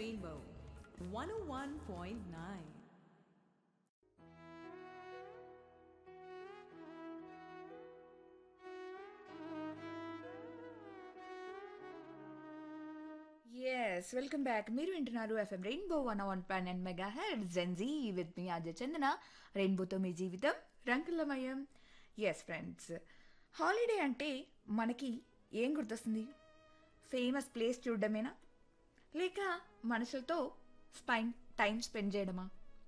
Rainbow 101.9. Yes welcome back మీరు వింటున్నారు FM rainbow one one point and mega head Gen Z with me Ajay Chandana రెయిన్బోతో మీ జీవితం రంగులమయం ఎస్ ఫ్రెండ్స్ హాలిడే అంటే మనకి ఏం గుర్తొస్తుంది ఫేమస్ ప్లేస్ చూడడమేనా లేక మనుషులతో స్పైన్ టైం స్పెండ్ చేయడమా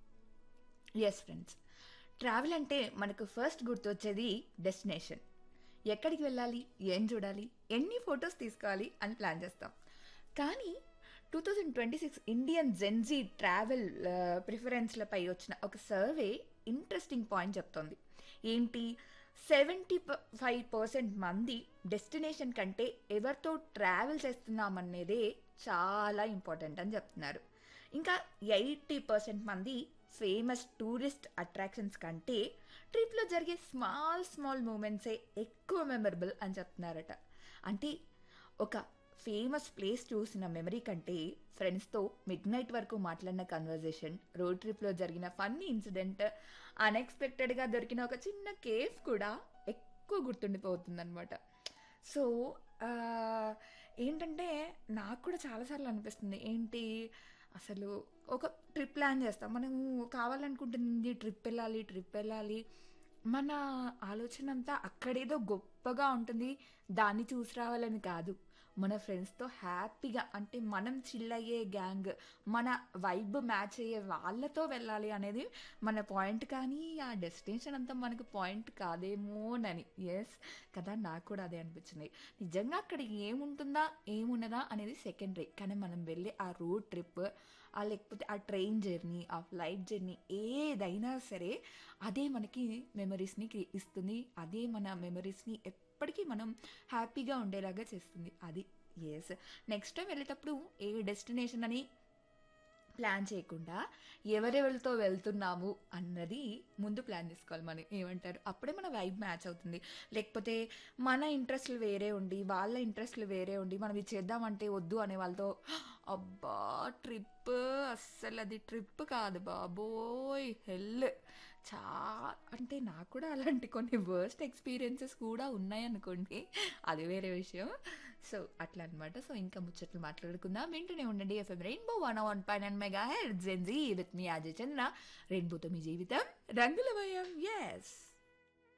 ఎస్ ఫ్రెండ్స్ ట్రావెల్ అంటే మనకు ఫస్ట్ గుర్తొచ్చేది డెస్టినేషన్ ఎక్కడికి వెళ్ళాలి ఏం చూడాలి ఎన్ని ఫొటోస్ తీసుకోవాలి అని ప్లాన్ చేస్తాం కానీ two thousand twenty six Indian Gen Z travel ప్రిఫరెన్స్లపై వచ్చిన ఒక సర్వే ఇంట్రెస్టింగ్ పాయింట్ చెప్తోంది ఏంటి సెవెంటీ ఫైవ్ పర్సెంట్ మంది డెస్టినేషన్ కంటే ఎవరితో ట్రావెల్ చేస్తున్నామనేదే చాలా ఇంపార్టెంట్ అని చెప్తున్నారు ఇంకా ఎయిటీ పర్సెంట్ మంది ఫేమస్ టూరిస్ట్ అట్రాక్షన్స్ కంటే ట్రిప్లో జరిగే స్మాల్ స్మాల్ మూమెంట్సే ఎక్కువ మెమరబుల్ అని చెప్తున్నారట అంటే ఒక ఫేమస్ ప్లేస్ చూసిన మెమరీ కంటే ఫ్రెండ్స్తో మిడ్ నైట్ వరకు మాట్లాడిన కన్వర్జేషన్ రోడ్ ట్రిప్లో జరిగిన ఫన్నీ ఇన్సిడెంట్ అన్ఎక్స్పెక్టెడ్గా దొరికిన ఒక చిన్న కేఫ్ కూడా ఎక్కువ గుర్తుండిపోతుందన్నమాట సో ఆ, ఏంటంటే నాకు కూడా చాలాసార్లు అనిపిస్తుంది ఏంటి అసలు ఒక ట్రిప్ ప్లాన్ చేస్తాం మనం కావాలనుకుంటుంది ట్రిప్ వెళ్ళాలి ట్రిప్ వెళ్ళాలి మన ఆలోచన అంతా అక్కడేదో గొప్పగా ఉంటుంది దాన్ని చూసి రావాలని కాదు మన ఫ్రెండ్స్తో హ్యాపీగా అంటే మనం చిల్ అయ్యే గ్యాంగ్ మన వైబ్ మ్యాచ్ అయ్యే వాళ్ళతో వెళ్ళాలి అనేది మన పాయింట్ కానీ ఆ డెస్టినేషన్ అంతా మనకు పాయింట్ కాదేమోనని ఎస్ కదా నాకు కూడా అదే అనిపించింది నిజంగా అక్కడ ఏముంటుందా ఏమున్నదా అనేది సెకండరీ కానీ మనం వెళ్ళే ఆ రోడ్ ట్రిప్ ఆ లేకపోతే ఆ ట్రైన్ జర్నీ ఆ ఫ్లైట్ జర్నీ ఏదైనా సరే అదే మనకి మెమరీస్ని ఇస్తుంది అదే మన మెమరీస్ని ఎప్పటికీ మనం హ్యాపీగా ఉండేలాగా చేస్తుంది అది ఎస్ నెక్స్ట్ టైం వెళ్ళేటప్పుడు ఏ డెస్టినేషన్ అని ప్లాన్ చేయకుండా ఎవరెవరితో వెళ్తున్నాము అన్నది ముందు ప్లాన్ చేసుకోవాలి మనం ఏమంటారు అప్పుడే మన వైబ్ మ్యాచ్ అవుతుంది లేకపోతే మన ఇంట్రెస్ట్లు వేరే ఉండి వాళ్ళ ఇంట్రెస్ట్లు వేరే ఉండి మనం ఇది చేద్దామంటే వద్దు అనే వాళ్ళతో అబ్బా ట్రిప్ అస్సలు అది ట్రిప్ కాదు బాబోయ్ హెల్ చా అంటే నాకు కూడా అలాంటి కొన్ని వర్స్ట్ ఎక్స్పీరియన్సెస్ కూడా ఉన్నాయనుకోండి అది వేరే విషయం సో అట్లా అనమాట సో ఇంకా ముచ్చట్లు మాట్లాడుకుందాం వింటూనే ఉండండి ఎఫ్ఎం రెయిన్బో వన్ వన్ పైన mega head Gen Z with me Ajay Chandra రెయిన్బోతో మీ జీవితం రంగులమయం ఎస్